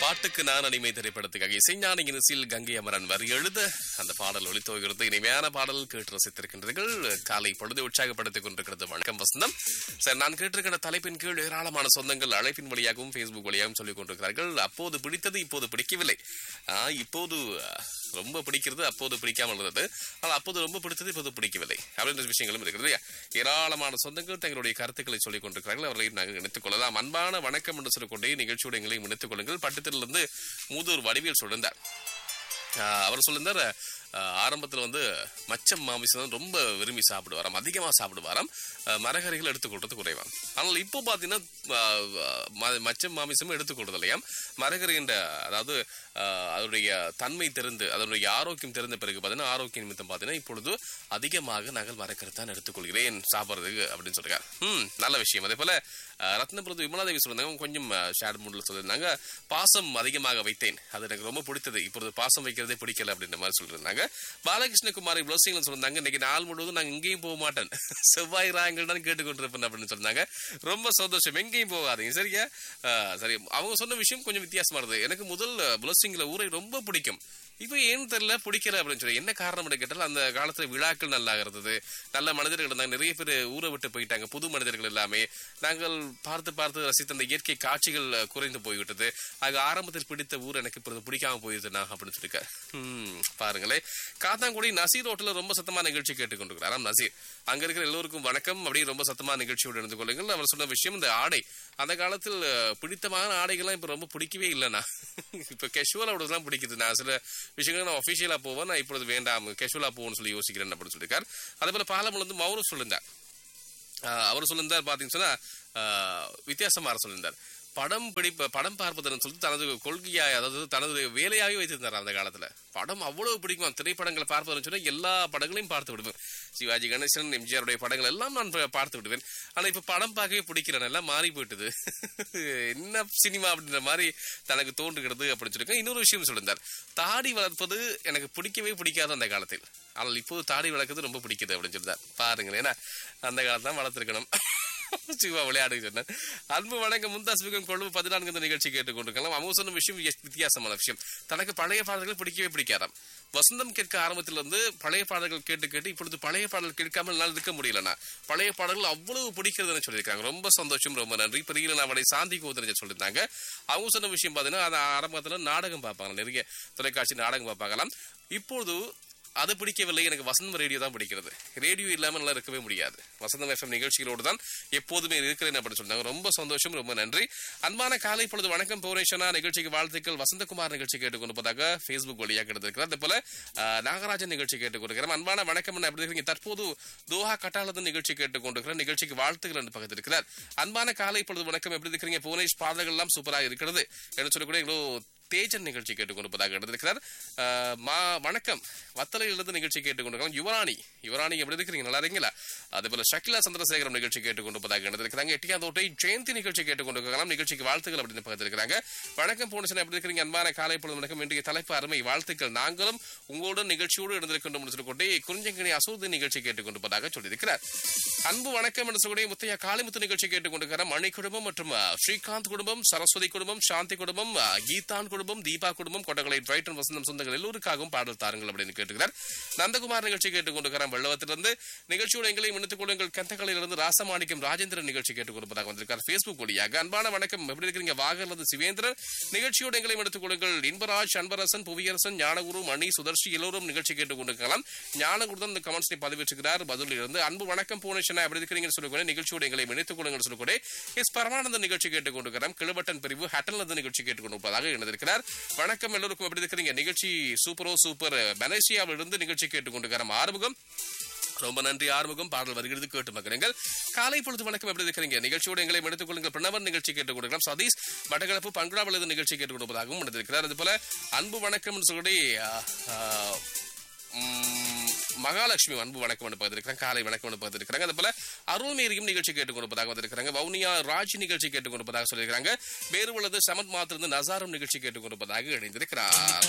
பாட்டுக்கு நான் அடிமை திரைப்படத்துக்காக இசைஞானி இனிசில் கங்கை அமரன் வரி எழுத அந்த பாடல் ஒளித்தோகிறது இனிமையான பாடல் கேட்டு ரசித்திருக்கின்றீர்கள் காலை பொழுது உற்சாகப்படுத்திக் கொண்டிருக்கிறது வணக்கம் வசந்தம் சார் நான் கேட்டிருக்கிற தலைப்பின் கீழ் ஏராளமான சொந்தங்கள் அழைப்பின் வழியாகவும் ஃபேஸ்புக் வழியாகவும் சொல்லிக் கொண்டிருக்கிறார்கள் அப்போது பிடித்தது இப்போது பிடிக்கவில்லை ஆ, இப்போது அஹ், ரொம்ப பிடிக்கிறது அப்போது பிடிக்காமல் இருந்தது ஆனால் அப்போது ரொம்ப பிடித்தது இப்போது பிடிக்கவில்லை அப்படின்ற விஷயங்களும் இருக்கிறது இல்லையா? ஏராளமான சொந்தங்கள் தங்களுடைய கருத்துக்களை சொல்லிக் கொண்டிருக்கிறார்கள் அவர்களை நாங்கள் இணைத்துக் கொள்ளலாம் அன்பான வணக்கம் என்று சொல்லிக்கொண்டே நிகழ்ச்சியோட எங்களையும் இணைத்துக் கொள்ளுங்கள் பட்டத்திலிருந்து மூதூர் வடிவேல் சொல்லியிருந்தார் ஆஹ் அவர் சொல்லியிருந்தார் ஆஹ் ஆரம்பத்துல வந்து மச்சம் மாமிசம் தான் ரொம்ப விரும்பி சாப்பிடுவாராம் அதிகமா சாப்பிடுவாராம் ஆஹ் மரக்கறிகள் எடுத்துக்கொள்றது குறைவாம் ஆனால் இப்போ பார்த்தீங்கன்னா ஆஹ் ம- மச்சம் மாமிசமும் எடுத்துக்கொள்றது இல்லையாம் மரக்கறின்ற அதாவது ஆஹ் அதனுடைய தன்மை தெரிந்து அதனுடைய ஆரோக்கியம் தெரிந்த பிறகு பார்த்தீங்கன்னா ஆரோக்கிய நிமித்தம் பார்த்தீங்கன்னா இப்பொழுது அதிகமாக நாங்கள் மரக்கறி தான் எடுத்துக்கொள்கிறேன் சாப்பிட்றதுக்கு அப்படின்னு சொல்றாங்க ம் நல்ல விஷயம் அதே போல ஆஹ் ரத்னபுரத்து விமலாதேவி சொல்லியிருந்தாங்க கொஞ்சம் ஷேர் மூடில் சொல்லியிருந்தாங்க பாசம் அதிகமாக வைத்தேன் அது எனக்கு ரொம்ப பிடித்தது இப்பொழுது பாசம் வைக்கிறதே பிடிக்கல அப்படின்ற மாதிரி சொல்லியிருந்தாங்க பாலகிருஷ்ணகுமாரி பிளஸிங்ல சொல்லியிருந்தாங்க இன்னைக்கு நாள் முழுவதும் நான் எங்கேயும் போக மாட்டேன் செவ்வாய் ராயங்கள் தான் கேட்டுக்கொண்டிருப்பேன் அப்படின்னு சொன்னாங்க ரொம்ப சந்தோஷம் எங்கேயும் போகாதீங்க சரியா ஆஹ் சரி அவங்க சொன்ன விஷயம் கொஞ்சம் வித்தியாசமா இருந்தது எனக்கு முதல் பிளஸிங்ல ஊரை ரொம்ப பிடிக்கும் இப்போ ஏன்னு தெரியல பிடிக்கல அப்படின்னு சொல்லி என்ன காரணம் கேட்டால் அந்த காலத்துல விழாக்கள் நல்லா இருந்தது நல்ல மனிதர்கள் இருந்தாங்க நிறைய பேர் ஊரை விட்டு போயிட்டாங்க புது மனிதர்கள் எல்லாமே நாங்கள் பார்த்து பார்த்து ரசித்த அந்த இயற்கை காட்சிகள் அஹ், குறைந்து போய்விட்டது ஆக ஆரம்பத்தில் பிடித்த ஊர் எனக்கு இப்பொழுது பிடிக்காம போயிடுது நான் அப்படின்னு சொல்லிக்க ம், பாருங்களேன் காத்தாங்குடி நசீர் ரோட்டில் ரொம்ப சத்தமா நிகழ்ச்சி கேட்டுக்கொண்டிருக்கிறாராம் நசீர் அங்க இருக்கிற எல்லோருக்கும் வணக்கம் அப்படியே ரொம்ப சத்தமா நிகழ்ச்சியோடு இருந்து கொள்ளுங்கள் அவர் சொன்ன விஷயம் இந்த ஆடை அந்த காலத்தில் அஹ், பிடித்தமான ஆடைகள்லாம் இப்ப ரொம்ப பிடிக்கவே இல்லைண்ணா இப்ப கேஷுவல் தான் பிடிக்குது நான் சில விஷயங்கள் நான் ஒஃபிஷியலா போவேன் நான் இப்பொழுது வேண்டாம் கேஷுவலா போகணும்னு சொல்லி யோசிக்கிறேன் அப்படின்னு சொல்லியிருக்கார் அதே போல பாலம் வந்து மௌனம் சொல்லியிருந்தார் ஆஹ் அவர் சொல்லியிருந்தார் பாத்தீங்கன்னு சொன்னா ஆஹ் வித்தியாசமாக சொல்லியிருந்தார் படம் பிடிப்ப படம் பார்ப்பதுன்னு சொல்லிட்டு தனது கொள்கையாய் அதாவது தனது வேலையாகவே வைத்திருந்தார் அந்த காலத்துல படம் அவ்வளவு பிடிக்கும் திரைப்படங்களை பார்ப்பதுன்னு சொன்னா எல்லா படங்களையும் பார்த்து விடுவேன் சிவாஜி கணேசன் எம்ஜிஆருடைய படங்கள் எல்லாம் நான் ப- பார்த்து விடுவேன் ஆனா இப்ப படம் பார்க்கவே பிடிக்கிறேன் எல்லாம் மாறி போயிட்டுது என்ன சினிமா அப்படின்ற மாதிரி தனக்கு தோன்றுகிறது அப்படின்னு சொல்லியிருக்கேன் இன்னொரு விஷயம் சொல்லியிருந்தார் தாடி வளர்ப்பது எனக்கு பிடிக்கவே பிடிக்காது அந்த காலத்தில் ஆனால் இப்போது தாடி வளர்க்கறது ரொம்ப பிடிக்குது அப்படின்னு சொல்லியிருந்தார் பாருங்களேன் ஏன்னா அந்த காலத்துல தான் வளர்த்துருக்கணும் சிவா விளையாடு சொன்னார் அன்பு வணக்கம் முந்தாஸ் மிகம் கொழும்பு பதினான்கு இந்த நிகழ்ச்சி கேட்டுக்கொண்டிருக்கலாம் அவங்க சொன்ன விஷயம் விய- வித்தியாசமான விஷயம் தனக்கு பழைய பாடல்கள் பிடிக்கவே பிடிக்காதாம் வசந்தம் கேட்க ஆரம்பத்தில் இருந்து பழைய பாடல்கள் கேட்டு கேட்டு இப்பொழுது பழைய பாடல் கேட்காமல் என்னால் இருக்க முடியலண்ணா பழைய பாடல்கள் அவ்வளவு பிடிக்கிறதுன்னு சொல்லியிருக்காங்க ரொம்ப சந்தோஷம் ரொம்ப நன்றி பெரிய அவனை சாந்தி கோதரஞ்ச சொல்லியிருந்தாங்க அவங்க சொன்ன விஷயம் பார்த்தீங்கன்னா அது ஆரம்பத்துல நாடகம் பார்ப்பாங்க நிறைய தொலைக்காட்சி நாடகம் பார்ப்பாங்களாம் இப்பொழுது அது பிடிக்கவில்லை எனக்கு வசந்தம் ரேடியோ தான் பிடிக்கிறது ரேடியோ இல்லாம நல்லா இருக்கவே முடியாது வசந்தம் எஃப்எம் நிகழ்ச்சிகளோடு தான் எப்போதுமே இருக்கிறேன் அப்படின்னு சொன்னாங்க ரொம்ப சந்தோஷம் ரொம்ப நன்றி அன்பான காலை பொழுது வணக்கம் பௌரேஷனா நிகழ்ச்சிக்கு வாழ்த்துக்கள் வசந்தகுமார் நிகழ்ச்சி கேட்டுக்கொண்டிருப்பதாக ஃபேஸ்புக் வழியாக கிடைத்திருக்கிறார் அதே போல ஆஹ், நாகராஜன் நிகழ்ச்சி கேட்டுக்கொண்டிருக்கிறேன் அன்பான வணக்கம் என்ன எப்படி இருக்கீங்க தற்போது தோஹா கட்டாளது நிகழ்ச்சி கேட்டுக்கொண்டிருக்கிறேன் நிகழ்ச்சிக்கு வாழ்த்துக்கள் என்று பக்கத்தில் இருக்கிறார் அன்பான காலை பொழுது வணக்கம் எப்படி இருக்கிறீங்க புவனேஷ் பாடல்கள் எல்லாம் சூப்பராக இருக்கிறது என்று சொல்லக்கூடிய எங்களோ தேஜன் நிகழ்ச்சி கேட்டுக்கொண்டிருப்பதாக எடுத்திருக்கிறார் ஆஹ், மா வணக்கம் வத்தலையிலிருந்து நிகழ்ச்சி கேட்டுக்கொண்டிருக்கிறோம் யுவராணி யுவராணி எப்படி இருக்கிறீங்க நல்லா இருக்கீங்களா அதே போல ஷக்கிலா சந்திரசேகரம் நிகழ்ச்சி கேட்டுக்கொண்டிருப்பதாக எடுத்திருக்கிறாங்க எட்டியாந்தோட்டை ஜெயந்தி நிகழ்ச்சி கேட்டுக்கொண்டிருக்கலாம் நிகழ்ச்சிக்கு வாழ்த்துக்கள் அப்படின்னு பக்கத்திருக்கிறாங்க வணக்கம் போனசன் எப்படி இருக்கிறீங்க அன்பான காலை பொழுது வணக்கம் இன்றைய தலைப்பு அருமை வாழ்த்துக்கள் நாங்களும் உங்களுடன் நிகழ்ச்சியோடு இருந்திருக்கின்றோம் என்று சொல்லிக்கொண்டே குறிஞ்சங்கனி அசூதி நிகழ்ச்சி கேட்டுக்கொண்டிருப்பதாக சொல்லியிருக்கிறார் அன்பு வணக்கம் என்று சொல்லக்கூடிய முத்தையா காளிமுத்து நிகழ்ச்சி கேட்டுக்கொண்டிருக்கிற மணி குடும்பம் மற்றும் அஹ், ஸ்ரீகாந்த் குடும்பம் சரஸ்வதி குடும்பம் சாந்தி குடும்பம் அஹ், கீதான் குடும்பம் தீபா குடும்பம் கொட்டகலை ரைட்டன் வசந்தம் சொந்தங்கள் எல்லோருக்காகவும் பாடல் தாருங்கள் அப்படின்னு கேட்டுக்கிறார் நந்தகுமார் நிகழ்ச்சி கேட்டுக்கொண்டிருக்கிறார் வெள்ளவத்திலிருந்து நிகழ்ச்சியோட எங்களையும் இணைத்துக் கொள்ளுங்கள் கந்தகலையிலிருந்து ராசமாணிக்கம் ராஜேந்திரன் நிகழ்ச்சி கேட்டுக்கொண்டிருப்பதாக வந்திருக்கார் Facebook வழியாக அன்பான வணக்கம் எப்படி இருக்கிறீங்க வாகர்லது சிவேந்திரன் நிகழ்ச்சியோட எங்களையும் எடுத்துக் கொள்ளுங்கள் இன்பராஜ் அன்பரசன் புவியரசன் ஞானகுரு மணி சுதர்ஷி எல்லோரும் நிகழ்ச்சி கேட்டுக்கொண்டிருக்கலாம் ஞானகுரு தான் இந்த கமெண்ட்ஸை பதிவிட்டிருக்கிறார் பதில் இருந்து அன்பு வணக்கம் பூனேஷனா எப்படி இருக்கிறீங்கன்னு சொல்லிக்கொண்டு நிகழ்ச்சியோட எங்களை இணைத்துக் கொள்ளுங்கள் சொல்லிக்கொண்டு எஸ் பரமானந்த நிகழ்ச்சி கேட்டுக்கொண்டிருக்கிறோம் கிளவட்டன் பிரிவு ஹட்டன்ல நிகழ்ச்சி கேட்டுக்கொண்டிருப்பதாக இணைந்திருக்கிறார் வணக்கம் எல்லோருக்கும் எப்படி இருக்கிறீங்க நிகழ்ச்சி சூப்பரோ சூப்பர் மலேசியாவில் இருந்து நிகழ்ச்சி கேட்டுக்கொண்டிருக்கிறோம் ஆறுமுகம் ரொம்ப நன்றி ஆறுமுகம் பாடல் வருகிறது கேட்டு மகனுங்கள் காலை பொழுது வணக்கம் எப்படி இருக்கிறீங்க நிகழ்ச்சியோடு எங்களை எடுத்துக் கொள்ளுங்கள் பிரணவர் நிகழ்ச்சி கேட்டுக் கொடுக்கலாம் சதீஷ் மட்டக்களப்பு பங்குடாவிலிருந்து நிகழ்ச்சி கேட்டுக் கொடுப்பதாகவும் எடுத்திருக்கிறார் அது போல அன்பு வணக்கம் சொல்லி ஆ, ஆ, ம், மகாலட்சுமி அன்பு வணக்கம் என்று பார்த்திருக்கிறாங்க காலை வணக்கம் என்று பார்த்திருக்கிறாங்க அது போல அருள்மேரியும் நிகழ்ச்சி கேட்டுக் கொடுப்பதாக வந்திருக்கிறாங்க வவுனியா ராஜ் நிகழ்ச்சி கேட்டுக் கொடுப்பதாக சொல்லியிருக்கிறாங்க வேறு உள்ளது சமத் மாத்திருந்து நசாரும் நிகழ்ச்சி கேட்டுக் கொடுப்பதாக இணைந்திருக்கிறார்